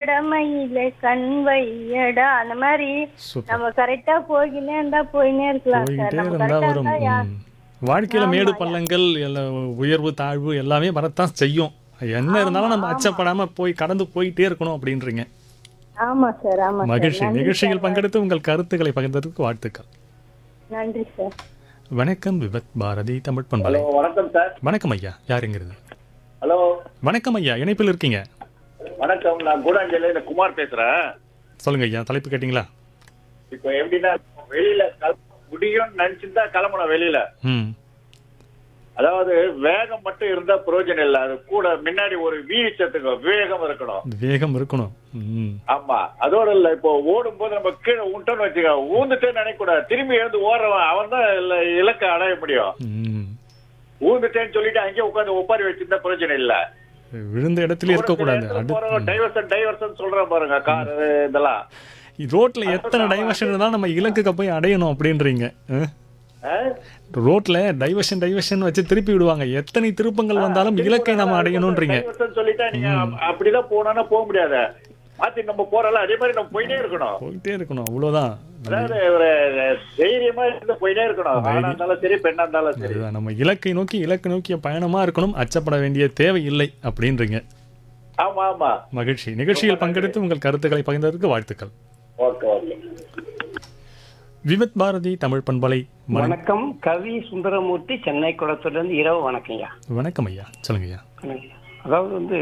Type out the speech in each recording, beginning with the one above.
கடமையில கண் வையடா அந்த மாதிரி சூப்பர் நம்ம கரெக்டா போய்கினே இருந்தா போயினே இருக்கலாம் சார் போய்கிட்டே நம்ம இருந்தா கரெக்டா வரும் இருந்தா யா- ம். வாழ்க்கையில மேடு பள்ளங்கள் எல்லாம் உயர்வு தாழ்வு எல்லாமே வரத்தான் செய்யும் என்ன இருந்தாலும் நம்ம அச்சப்படாம போய் கடந்து போயிட்டே இருக்கணும் அப்படின்றீங்க ஆமா சார் ஆமா சார் மகிழ்ச்சி நன்றி நிகழ்ச்சியில் சார். பங்கெடுத்து உங்கள் கருத்துக்களை பகிர்ந்ததற்கு வாழ்த்துக்கள் நன்றி சார் வணக்கம் விபத் பாரதி தமிழ் பண்பலை ஹலோ வணக்கம் சார் வணக்கம் ஐயா யாருங்கிறது ஹலோ வணக்கம் ஐயா இணைப்பில் இருக்கீங்க வணக்கம் நான் கூடாஞ்சேரியில குமார் பேசுறேன் சொல்லுங்க ஐயா தலைப்பு கேட்டிங்களா இப்போ எப்படின்னா வெளியில கிளம்ப முடியும்னு நினைச்சுதான் கிளம்பணும் வெளியில ம் அதாவது வேகம் மட்டும் இருந்தா பிரயோஜனம் இல்ல அது கூட முன்னாடி ஒரு வீச்சத்துக்கு விவேகம் இருக்கணும் வேகம் இருக்கணும் ம் ஆமா அதோட இல்ல இப்போ ஓடும் போது நம்ம கீழே உண்டோன்னு வச்சுக்க ஊந்துட்டே நினைக்க கூடாது திரும்பி எழுந்து ஓடுறவன் அவன் தான் இலக்கை அடைய முடியும் ம் ஊந்துட்டேன்னு சொல்லிட்டு அங்கேயே உட்காந்து ஒப்பாரி வச்சிருந்தா பிரயோஜனம் இல்ல விழுந்த இடத்துல இருக்கக்கூடாது அடு டைவர்சன் டைவர்சன் சொல்றேன் பாருங்க கார் இதெல்லாம் ரோட்ல எத்தனை டைவர்ஷன் இருந்தாலும் நம்ம இலக்குக்கு போய் அடையணும் அப்படின்றீங்க அஹ்? ஆ? ரோட்ல டைவர்ஷன் டைவர்ஷன் வச்சு திருப்பி விடுவாங்க எத்தனை திருப்பங்கள் வந்தாலும் இலக்கை நம்ம அடையணுன்றீங்க டைவர்சன் சொல்லிட்டா நீங்க அப்படிதான் போனோம்னா போக முடியாது மாத்தி நம்ம போறோம்ல அதே மாதிரி நம்ம போயிட்டே இருக்கணும் போயிட்டே இருக்கணும் அவ்வளவுதான் அதாவது ஒரு தைரியமா இருந்து போயிட்டே இருக்கணும் ஆணா இருந்தாலும் சரி பெண்ணா இருந்தாலும் சரி அதுதான் நம்ம இலக்கை நோக்கி இலக்கு நோக்கிய பயணமா இருக்கணும் அச்சப்பட வேண்டிய தேவை இல்லை அப்படின்றீங்க ஆமா ஆமா மகிழ்ச்சி நிகழ்ச்சியில் பங்கெடுத்து உங்கள் கருத்துக்களை பகிர்ந்ததற்கு வாழ்த்துக்கள் ஓகே ஓகே விமத் பாரதி தமிழ் பண்பலை மன- வணக்கம் கவி சுந்தரமூர்த்தி சென்னை குளத்திலிருந்து இரவு வணக்கம்யா வணக்கம் ஐயா சொல்லுங்க ஐயா அதாவது வந்து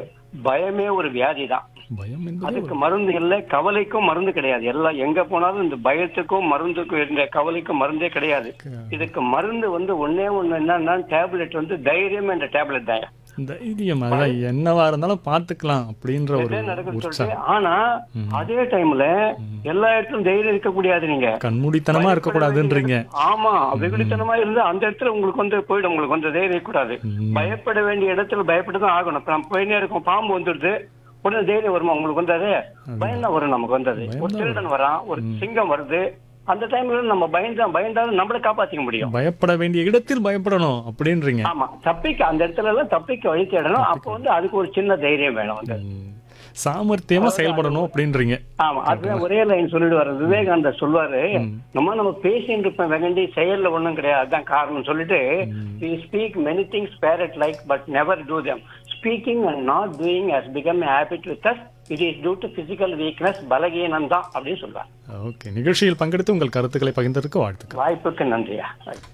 பயமே ஒரு வியாதி தான் பயம் என்பது அதுக்கு மருந்து இல்லை கவலைக்கும் மருந்து கிடையாது எல்லாம் எங்க போனாலும் இந்த பயத்துக்கும் மருந்துக்கும் இந்த கவலைக்கும் மருந்தே கிடையாது இதுக்கு மருந்து வந்து ஒண்ணே ஒண்ணு என்னன்னா டேப்லெட் வந்து தைரியம் என்ற டேப்லெட் தான் தைரியம் அதான் என்னவா இருந்தாலும் பார்த்துக்கலாம் அப்படின்ற ஒரு இதே நடக்குன்னு சொல்லிட்டு உற்சாகம் ஆனா அதே டைம்ல எல்லா இடத்துலயும் தைரியம் இருக்க முடியாது நீங்க கண்மூடித்தனமா இருக்கக்கூடாதுன்றீங்க ஆமா வெகுளித்தனமா இருந்தா அந்த இடத்துல உங்களுக்கு வந்து போயிடும் உங்களுக்கு வந்து தைரியம் கூடாது ம். பயப்பட வேண்டிய இடத்துல பயப்பட்டு தான் ஆகணும் இப்ப நம்ம போயினே இருக்கோம் பாம்பு வந்துடுது உடனே தைரியம் வருமா உங்களுக்கு வந்தது பயம் தான் வரும் நமக்கு வந்தது ஒரு திருடன் வரான் ஒரு சிங்கம் வருது அந்த டைம்ல நம்ம பயந்தா பயந்தாலும் நம்மள காப்பாத்திக்க முடியும் பயப்பட வேண்டிய இடத்தில் பயப்படணும் அப்படின்றீங்க ஆமா தப்பிக்க அந்த இடத்துல எல்லாம் தப்பிக்க வழி தேடணும் அப்போ வந்து அதுக்கு ஒரு சின்ன தைரியம் வேணும் வந்து ம். சாமர்த்தியமா செயல்படணும் அப்படின்றீங்க ஆமா அதுதான் ஒரே லைன் சொல்லிட்டு வர விவேகானந்தர் சொல்லுவாரு நம்ம நம்ம பேசிட்டு இருப்போம் வெகண்டி செயல்ல ஒண்ணும் கிடையாது அதான் காரணம் சொல்லிட்டு we speak many things parrot like but never do them speaking and not doing has become a habit with us it is due to physical weakness பலகீனம் தான் அப்படின்னு சொல்றார் ஓகே நிகழ்ச்சியில் பங்கெடுத்து உங்கள் கருத்துக்களை பகிர்ந்ததற்கு வாழ்த்துக்கள் வாய்ப்புக்கு நன்றியா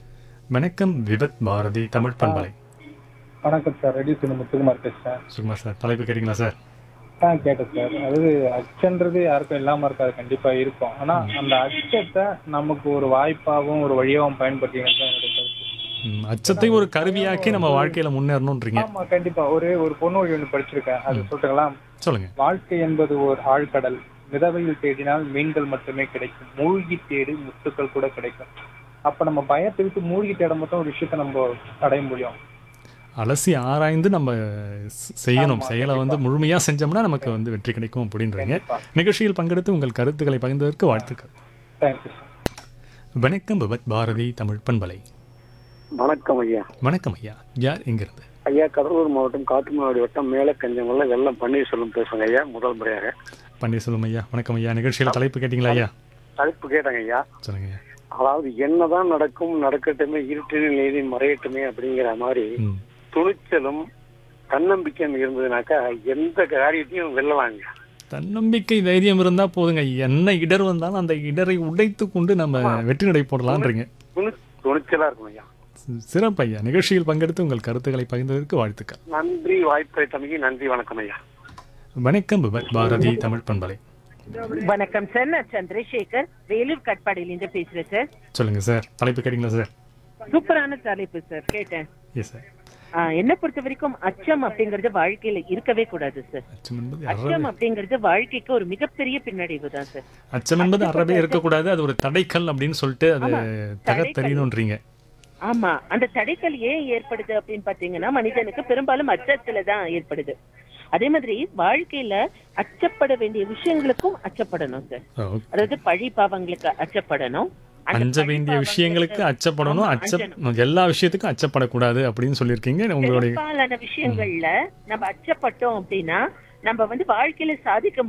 வணக்கம் விபத் பாரதி தமிழ் பண்பலை வணக்கம் சார் ரெடி சின்ன முத்துக்குமார் பேசுறேன் சும்மா சார் தலைப்பு கேட்டீங்களா சார் ஆ கேட்டேன் சார் அதாவது அச்சன்றது யாருக்கும் இல்லாம இருக்காது கண்டிப்பா இருக்கும் ஆனா அந்த அச்சத்தை நமக்கு ஒரு வாய்ப்பாகவும் ஒரு வழியாகவும் பயன்படுத்திக்கிறது தான் என்னுடைய கருத்து ம், அச்சத்தை ஒரு கருவியாக்கி நம்ம வாழ்க்கையில முன்னேறணுன்றீங்க ஆமா கண்டிப்பா ஒரே ஒரு பொன்மொழி ஒன்று படிச்சிருக்கேன் அது சொல்லிட்டுங்களா சொல்லுங்க வாழ்க்கை என்பது ஒரு ஆழ்கடல் மிதவையில் தேடினால் மீன்கள் மட்டுமே கிடைக்கும் மூழ்கி தேடி முத்துக்கள் கூட கிடைக்கும் அப்ப நம்ம பயத்தை விட்டு மூழ்கி தேட மட்டும் ஒரு விஷயத்த நம்ம அடைய முடியும் அலசி ஆராய்ந்து நம்ம ஸ்- செய்யணும் செயலை வந்து முழுமையா செஞ்சோம்னா நமக்கு வந்து வெற்றி கிடைக்கும் அப்படின்றீங்க நிகழ்ச்சியில் பங்கெடுத்து உங்கள் கருத்துக்களை பகிர்ந்ததற்கு வாழ்த்துக்கள் தேங்க்யூ சார் வணக்கம் விபத் பாரதி தமிழ் பண்பலை வணக்கம் ஐயா வணக்கம் ஐயா யார் எங்கிருந்து ஐயா கடலூர் மாவட்டம் காட்டுமன்னாடி வட்டம் மேல கஞ்சமல்ல வெள்ளம் பன்னீர்செல்வம் பேசுங்க ஐயா முதல் முறையாக பன்னீர்செல்வம் ஐயா வணக்கம் ஐயா நிகழ்ச்சியில் தலைப்பு கேட்டீங்களா ஐயா தலைப்பு கேட்டாங்க ஐயா சொல்லுங்க ஐயா அதாவது என்னதான் நடக்கும் நடக்கட்டுமே இருட்டினில் நீதி மறையட்டுமே அப்படிங்கிற மாதிரி ம் துணிச்சலும் தன்னம்பிக்கையும் இருந்ததுனாக்கா எந்த காரியத்தையும் வெல்லலாங்க தன்னம்பிக்கை தைரியம் இருந்தா போதுங்க என்ன இடர் வந்தாலும் அந்த இடரை உடைத்து கொண்டு நம்ம வெற்றி நடை போடலான்றீங்க துணி துணிச்சலா இருக்கும் ஐயா சி- சிறப்பு ஐயா நிகழ்ச்சியில் பங்கெடுத்து உங்கள் கருத்துக்களை பகிர்ந்ததற்கு வாழ்த்துக்கள் நன்றி வாய்ப்பை தம்பிக்கு நன்றி வணக்கம் ஐயா வணக்கம் விபத் பாரதி தமிழ் பண்பலை வணக்கம் சார் நான் சந்திரசேகர் வேலூர் கட்பாடியிலிருந்து பேசுறேன் சார் சொல்லுங்க சார் தலைப்பு கேட்டீங்களா சார் சூப்பரான தலைப்பு சார் கேட்டேன் எஸ் சார் ஆ, என்னை பொறுத்த வரைக்கும் அச்சம் அப்படிங்கறது வாழ்க்கையில இருக்கவே கூடாது சார் அச்சம் என்பது அச்சம் அறவே அப்படிங்கறது வாழ்க்கைக்கு ஒரு மிகப்பெரிய பின்னடைவு தான் சார் அச்சம் என்பது அறவே இருக்கக்கூடாது அது ஒரு தடைக்கல் அப்படின்னு சொல்லிட்டு அது தகத்தெறியணுன்றீங்க ஆமா அந்த தடைகள் ஏன் ஏற்படுது அப்படின்னு பாத்தீங்கன்னா மனிதனுக்கு பெரும்பாலும் அச்சத்துல தான் ஏற்படுது அதே மாதிரி வாழ்க்கையில அச்சப்பட வேண்டிய விஷயங்களுக்கும் அச்சப்படணும் சார் ஓ, அதாவது பழி பாவங்களுக்கு அச்சப்படணும் அந்த அஞ்ச பழி வேண்டிய பாவங்களுக்கு- விஷயங்களுக்கு அச்சப்படணும் ஆமா, அச்ச அஞ்சணும். எல்லா விஷயத்துக்கும் அச்சப்படக்கூடாது அப்படின்னு சொல்லியிருக்கீங்க உங்களுடைய பெரும்பாலான விஷயங்கள்ல நம்ம அச்சப்பட்டோம் அப்படின்னா நம்ம வந்து வாழ்க்கையில சாதிக்க